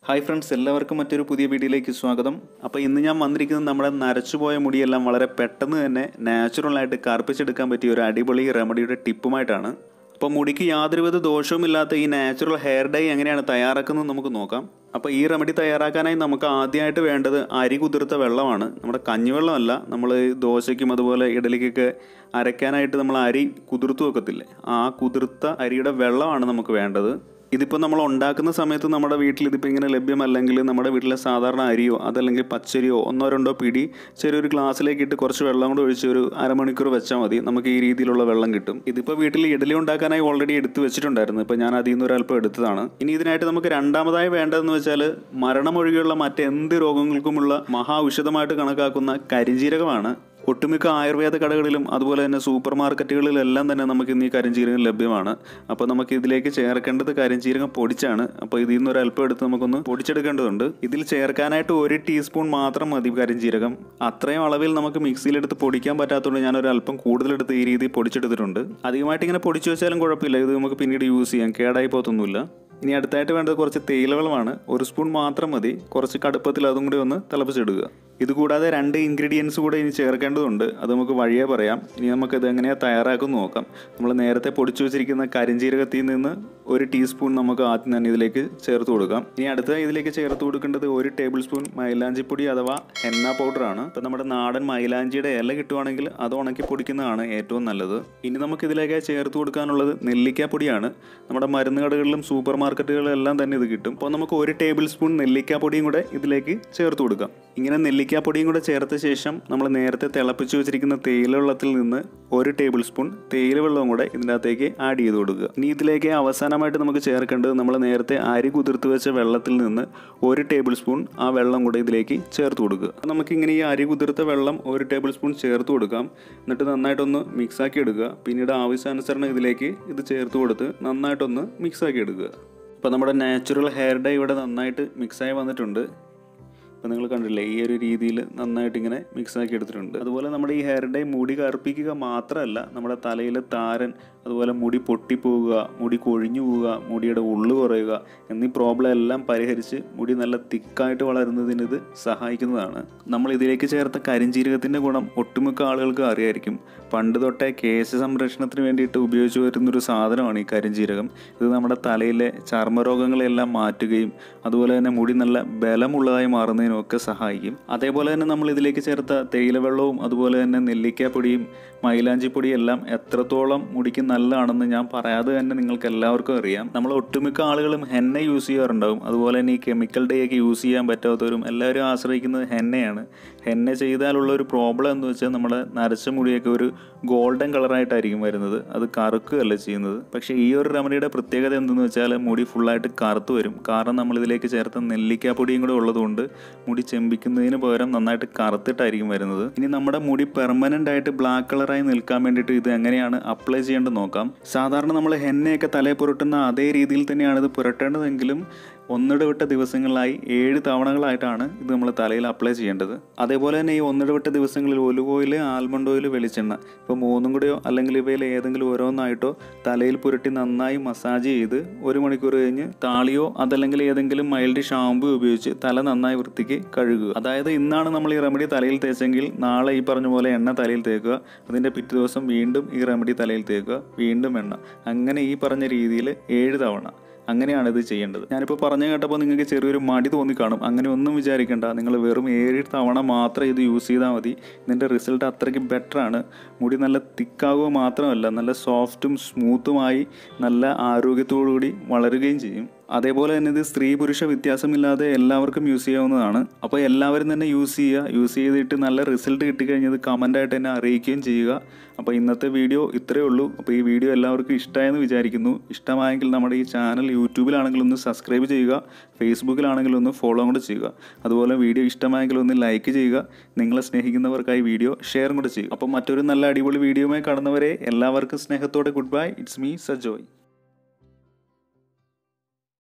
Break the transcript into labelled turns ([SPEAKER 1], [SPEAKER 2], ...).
[SPEAKER 1] hi friends എല്ലാവർക്കും മറ്റൊരു പുതിയ വീഡിയോയിലേക്ക് സ്വാഗതം അപ്പോൾ ഇന്ന് ഞാൻ വന്നിരിക്കുന്നത് നമ്മുടെ നരച്ചുപോയ മുടിയെല്ലാം വളരെ പെട്ടെന്ന് തന്നെ നാച്ചുറലായിട്ട് കറുപ്പിച്ചെടുക്കാൻ പറ്റിയ ഒരു അടിപൊളി റെമഡിയുടെ ടിപ്പുമായിട്ടാണ് അപ്പോൾ മുടിക്ക് യാതൊരുവിധ ദോഷവുമില്ലാത്ത ഈ നാച്ചുറൽ ഹെയർ ഡൈ എങ്ങനെയാണ് തയ്യാറാക്കുന്നത് നമുക്ക് നോക്കാം അപ്പോൾ ഈ റെമഡി തയ്യാറാക്കാനായി നമുക്ക് ആദ്യമായിട്ട് വേണ്ടത് അരി കുതിർത്ത വെള്ളമാണ് നമ്മുടെ കഞ്ഞിവെള്ളമല്ല നമ്മൾ ദോശയ്ക്കും അതുപോലെ ഇഡലിക്കൊക്കെ അരയ്ക്കാനായിട്ട് നമ്മൾ അരി കുതിർത്ത് വെക്കത്തില്ലേ ആ കുതിർത്ത അരിയുടെ വെള്ളമാണ് നമുക്ക് വേണ്ടത് ഇതിപ്പോൾ നമ്മൾ ഉണ്ടാക്കുന്ന സമയത്ത് നമ്മുടെ വീട്ടിൽ ഇതിപ്പോൾ ഇങ്ങനെ ലഭ്യമല്ലെങ്കിൽ നമ്മുടെ വീട്ടിലെ സാധാരണ അരിയോ അതല്ലെങ്കിൽ പച്ചരിയോ ഒന്നോ രണ്ടോ പിടി ചെറിയൊരു ഗ്ലാസ്സിലേക്ക് ഇട്ട് കുറച്ച് വെള്ളം കൂടെ ഒഴിച്ച് ഒരു അരമണിക്കൂർ വെച്ചാൽ മതി നമുക്ക് ഈ രീതിയിലുള്ള വെള്ളം കിട്ടും ഇതിപ്പോൾ വീട്ടിൽ ഇഡലി ഉണ്ടാക്കാനായി ഓൾറെഡി എടുത്ത് വെച്ചിട്ടുണ്ടായിരുന്നു ഇപ്പോൾ ഞാൻ അതിൽ നിന്ന് ഒരു അല്പം എടുത്തതാണ് ഇനി ഇതിനായിട്ട് നമുക്ക് രണ്ടാമതായി വേണ്ടതെന്ന് വെച്ചാൽ മരണമൊഴികെയുള്ള മറ്റെന്ത് രോഗങ്ങൾക്കുമുള്ള മഹാ ഔഷധമായിട്ട് കണക്കാക്കുന്ന കരിഞ്ജീരകമാണ് ഒട്ടുമിക്ക ആയുർവേദ കടകളിലും അതുപോലെ തന്നെ സൂപ്പർ മാർക്കറ്റുകളിലെല്ലാം തന്നെ നമുക്ക് ഇന്ന് ഈ കരിഞ്ചീരകം ലഭ്യമാണ് അപ്പോൾ നമുക്ക് ഇതിലേക്ക് ചേർക്കേണ്ടത് കരിഞ്ചീരകം പൊടിച്ചാണ് അപ്പോൾ ഇതിൽ നിന്ന് ഒരു അല്പം എടുത്ത് നമുക്കൊന്ന് പൊടിച്ചെടുക്കേണ്ടതുണ്ട് ഇതിൽ ചേർക്കാനായിട്ട് ഒരു ടീസ്പൂൺ മാത്രം മതി കരിഞ്ചീരകം അത്രയും അളവിൽ നമുക്ക് മിക്സിയിലെടുത്ത് പൊടിക്കാൻ പറ്റാത്തതുകൊണ്ട് ഞാൻ ഒരു അല്പം കൂടുതലെടുത്ത് ഈ രീതിയിൽ പൊടിച്ചെടുത്തിട്ടുണ്ട് അധികമായിട്ട് ഇങ്ങനെ പൊടിച്ചു വെച്ചാലും കുഴപ്പമില്ല ഇത് നമുക്ക് പിന്നീട് യൂസ് ചെയ്യാം കേടായി പോകത്തൊന്നുമില്ല ഇനി അടുത്തായിട്ട് വേണ്ടത് കുറച്ച് തേയിലവെള്ളമാണ് ഒരു സ്പൂൺ മാത്രം മതി കുറച്ച് കടുപ്പത്തിൽ അതും കൂടി ഒന്ന് തിളപ്പിച്ചെടുക്കുക ഇതുകൂടാതെ രണ്ട് ഇൻഗ്രീഡിയൻസ് കൂടെ ഇനി ചേർക്കേണ്ടതുണ്ട് അത് നമുക്ക് വഴിയേ പറയാം ഇനി നമുക്ക് ഇത് എങ്ങനെയാണ് തയ്യാറാക്കുന്നു നോക്കാം നമ്മൾ നേരത്തെ പൊടിച്ചു വെച്ചിരിക്കുന്ന കരിഞ്ജീരകത്തിൽ നിന്ന് ഒരു ടീസ്പൂൺ നമുക്ക് ആദ്യം തന്നെ ഇതിലേക്ക് ചേർത്ത് കൊടുക്കാം ഇനി അടുത്ത ഇതിലേക്ക് ചേർത്ത് കൊടുക്കേണ്ടത് ഒരു ടേബിൾ സ്പൂൺ മൈലാഞ്ചിപ്പൊടി അഥവാ എണ്ണ പൗഡറാണ് ഇപ്പം നമ്മുടെ നാടൻ മൈലാഞ്ചിയുടെ ഇല കിട്ടുവാണെങ്കിൽ അത് ഉണക്കി പൊടിക്കുന്നതാണ് ഏറ്റവും നല്ലത് ഇനി നമുക്ക് ഇതിലേക്ക് ചേർത്ത് കൊടുക്കാനുള്ളത് നെല്ലിക്കാപ്പൊടിയാണ് നമ്മുടെ മരുന്ന് കടകളിലും സൂപ്പർ മാർക്കറ്റുകളിലും എല്ലാം തന്നെ ഇത് കിട്ടും അപ്പോൾ നമുക്ക് ഒരു ടേബിൾ സ്പൂൺ നെല്ലിക്കാപ്പൊടിയും കൂടെ ഇതിലേക്ക് ചേർത്ത് കൊടുക്കാം ഇങ്ങനെ നെല്ലിക്കാപ്പൊടിയും കൂടെ ചേർത്ത ശേഷം നമ്മൾ നേരത്തെ തിളപ്പിച്ച് വെച്ചിരിക്കുന്ന തേയില വെള്ളത്തിൽ നിന്ന് ഒരു ടേബിൾ സ്പൂൺ തേയില വെള്ളവും കൂടെ ഇതിൻ്റെ അകത്തേക്ക് ആഡ് ചെയ്ത് കൊടുക്കുക ഇനി ഇതിലേക്ക് അവസാനമായിട്ട് നമുക്ക് ചേർക്കേണ്ടത് നമ്മൾ നേരത്തെ അരി കുതിർത്ത് വെച്ച വെള്ളത്തിൽ നിന്ന് ഒരു ടേബിൾ സ്പൂൺ ആ വെള്ളം കൂടെ ഇതിലേക്ക് ചേർത്ത് കൊടുക്കുക നമുക്കിങ്ങനെ ഈ അരി കുതിർത്ത വെള്ളം ഒരു ടേബിൾ സ്പൂൺ ചേർത്ത് കൊടുക്കാം എന്നിട്ട് നന്നായിട്ടൊന്ന് മിക്സാക്കി എടുക്കുക പിന്നീട് ആവശ്യാനുസരണം ഇതിലേക്ക് ഇത് ചേർത്ത് കൊടുത്ത് നന്നായിട്ടൊന്ന് മിക്സാക്കി എടുക്കുക അപ്പോൾ നമ്മുടെ നാച്ചുറൽ ഹെയർ ഡൈ ഇവിടെ നന്നായിട്ട് മിക്സായി വന്നിട്ടുണ്ട് അപ്പോൾ നിങ്ങൾ കണ്ടില്ലേ ഈ ഒരു രീതിയിൽ നന്നായിട്ട് ഇങ്ങനെ മിക്സ് ആക്കി എടുത്തിട്ടുണ്ട് അതുപോലെ നമ്മുടെ ഈ ഹെയർ ഡൈ മുടി കറുപ്പിക്കുക മാത്രമല്ല നമ്മുടെ തലയിലെ താരൻ അതുപോലെ മുടി പൊട്ടിപ്പോവുക മുടി കൊഴിഞ്ഞു പോവുക മുടിയുടെ ഉള്ളു കുറയുക എന്നീ പ്രോബ്ലം എല്ലാം പരിഹരിച്ച് മുടി നല്ല തിക്കായിട്ട് വളരുന്നതിന് ഇത് സഹായിക്കുന്നതാണ് നമ്മൾ ഇതിലേക്ക് ചേർത്ത കരിഞ്ജീരകത്തിൻ്റെ ഗുണം ഒട്ടുമിക്ക ആളുകൾക്ക് അറിയായിരിക്കും പണ്ട് തൊട്ടേ കേശ സംരക്ഷണത്തിന് വേണ്ടിയിട്ട് ഉപയോഗിച്ചു വരുന്നൊരു സാധനമാണ് ഈ കരിഞ്ജീരകം ഇത് നമ്മുടെ തലയിലെ ചർമ്മരോഗങ്ങളെല്ലാം മാറ്റുകയും അതുപോലെ തന്നെ മുടി നല്ല ബലമുള്ളതായി മാറുന്നതിനും ഒക്കെ സഹായിക്കും അതേപോലെ തന്നെ നമ്മൾ ഇതിലേക്ക് ചേർത്ത തേയില വെള്ളവും അതുപോലെ തന്നെ നെല്ലിക്കാപ്പൊടിയും മൈലാഞ്ചിപ്പൊടിയും എല്ലാം എത്രത്തോളം മുടിക്ക് നല്ലതാണെന്ന് ഞാൻ പറയാതെ തന്നെ നിങ്ങൾക്ക് എല്ലാവർക്കും അറിയാം നമ്മൾ ഒട്ടുമിക്ക ആളുകളും ഹെന്ന യൂസ് ചെയ്യാറുണ്ടാവും അതുപോലെ തന്നെ ഈ കെമിക്കൽ ഡേ ഒക്കെ യൂസ് ചെയ്യാൻ പറ്റാത്തവരും എല്ലാവരും ആശ്രയിക്കുന്നത് ഹെന്നയാണ് ഹെന്ന ചെയ്താലുള്ള ഒരു പ്രോബ്ലം എന്ന് വെച്ചാൽ നമ്മുടെ നരച്ച മുടിയൊക്കെ ഒരു ഗോൾഡൻ കളറായിട്ടായിരിക്കും വരുന്നത് അത് കറുക്കുകയല്ല ചെയ്യുന്നത് പക്ഷേ ഈ ഒരു റെമഡിയുടെ പ്രത്യേകത എന്തെന്ന് വെച്ചാൽ മുടി ഫുള്ളായിട്ട് കറുത്ത് വരും കാരണം നമ്മൾ ഇതിലേക്ക് ചേർത്ത നെല്ലിക്കാപ്പൊടിയും കൂടെ ഉള്ളതുകൊണ്ട് മുടി ചെമ്പിക്കുന്നതിന് പകരം നന്നായിട്ട് കറുത്തിട്ടായിരിക്കും വരുന്നത് ഇനി നമ്മുടെ മുടി പെർമനൻ്റ് ആയിട്ട് ബ്ലാക്ക് കളറായി നിൽക്കാൻ വേണ്ടിയിട്ട് ഇത് എങ്ങനെയാണ് അപ്ലൈ ചെയ്യേണ്ടത് നോക്കാം സാധാരണ നമ്മൾ ഹെന്നയൊക്കെ തലയിൽ പുരട്ടുന്ന അതേ രീതിയിൽ തന്നെയാണ് ഇത് പുരട്ടേണ്ടതെങ്കിലും ഒന്നിടവിട്ട ദിവസങ്ങളിലായി ഏഴ് തവണകളായിട്ടാണ് ഇത് നമ്മൾ തലയിൽ അപ്ലൈ ചെയ്യേണ്ടത് അതേപോലെ തന്നെ ഈ ഒന്നിടവിട്ട ദിവസങ്ങളിൽ ഒലിവ് ഓയിൽ ആൽമണ്ട് ഓയിൽ വെളിച്ചെണ്ണ ഇപ്പോൾ മൂന്നും കൂടെയോ അല്ലെങ്കിൽ ഇവയിൽ ഏതെങ്കിലും ഓരോന്നായിട്ടോ തലയിൽ പുരട്ടി നന്നായി മസാജ് ചെയ്ത് ഒരു മണിക്കൂർ കഴിഞ്ഞ് താളിയോ അതല്ലെങ്കിൽ ഏതെങ്കിലും മൈൽഡ് ഷാമ്പു ഉപയോഗിച്ച് തല നന്നായി വൃത്തിക്ക് കഴുകുക അതായത് ഇന്നാണ് നമ്മൾ ഈ റെമഡി തലയിൽ തേച്ചെങ്കിൽ നാളെ ഈ പറഞ്ഞ പോലെ എണ്ണ തലയിൽ തേക്കുക അതിൻ്റെ പിറ്റേ ദിവസം വീണ്ടും ഈ റെമഡി തലയിൽ തേക്കുക വീണ്ടും എണ്ണ അങ്ങനെ ഈ പറഞ്ഞ രീതിയിൽ ഏഴ് തവണ അങ്ങനെയാണ് ഇത് ചെയ്യേണ്ടത് ഞാനിപ്പോൾ പറഞ്ഞു കേട്ടപ്പോൾ നിങ്ങൾക്ക് ചെറിയൊരു മടി തോന്നിക്കാണും അങ്ങനെ ഒന്നും വിചാരിക്കേണ്ട നിങ്ങൾ വെറും ഏഴ് തവണ മാത്രം ഇത് യൂസ് ചെയ്താൽ മതി ഇതിൻ്റെ റിസൾട്ട് അത്രയ്ക്ക് ബെറ്ററാണ് മുടി നല്ല തിക്കാവുക മാത്രമല്ല നല്ല സോഫ്റ്റും സ്മൂത്തുമായി നല്ല ആരോഗ്യത്തോടുകൂടി വളരുകയും ചെയ്യും അതേപോലെ തന്നെ ഇത് സ്ത്രീ പുരുഷ വ്യത്യാസമില്ലാതെ എല്ലാവർക്കും യൂസ് ചെയ്യാവുന്നതാണ് അപ്പോൾ എല്ലാവരും തന്നെ യൂസ് ചെയ്യുക യൂസ് ചെയ്തിട്ട് നല്ല റിസൾട്ട് കിട്ടിക്കഴിഞ്ഞത് കമൻ്റായിട്ട് എന്നെ അറിയിക്കുകയും ചെയ്യുക അപ്പോൾ ഇന്നത്തെ വീഡിയോ ഇത്രയേ ഉള്ളൂ അപ്പോൾ ഈ വീഡിയോ എല്ലാവർക്കും ഇഷ്ടമായെന്ന് വിചാരിക്കുന്നു ഇഷ്ടമായെങ്കിൽ നമ്മുടെ ഈ ചാനൽ യൂട്യൂബിലാണെങ്കിൽ ഒന്ന് സബ്സ്ക്രൈബ് ചെയ്യുക ഫേസ്ബുക്കിലാണെങ്കിൽ ഒന്ന് ഫോളോ കൂടെ ചെയ്യുക അതുപോലെ വീഡിയോ ഇഷ്ടമായെങ്കിൽ ഒന്ന് ലൈക്ക് ചെയ്യുക നിങ്ങളെ സ്നേഹിക്കുന്നവർക്കായി വീഡിയോ ഷെയറും കൂടെ ചെയ്യുക അപ്പോൾ മറ്റൊരു നല്ല അടിപൊളി വീഡിയോയുമായി കടന്നവരെ എല്ലാവർക്കും സ്നേഹത്തോടെ good bye it's me Sajoy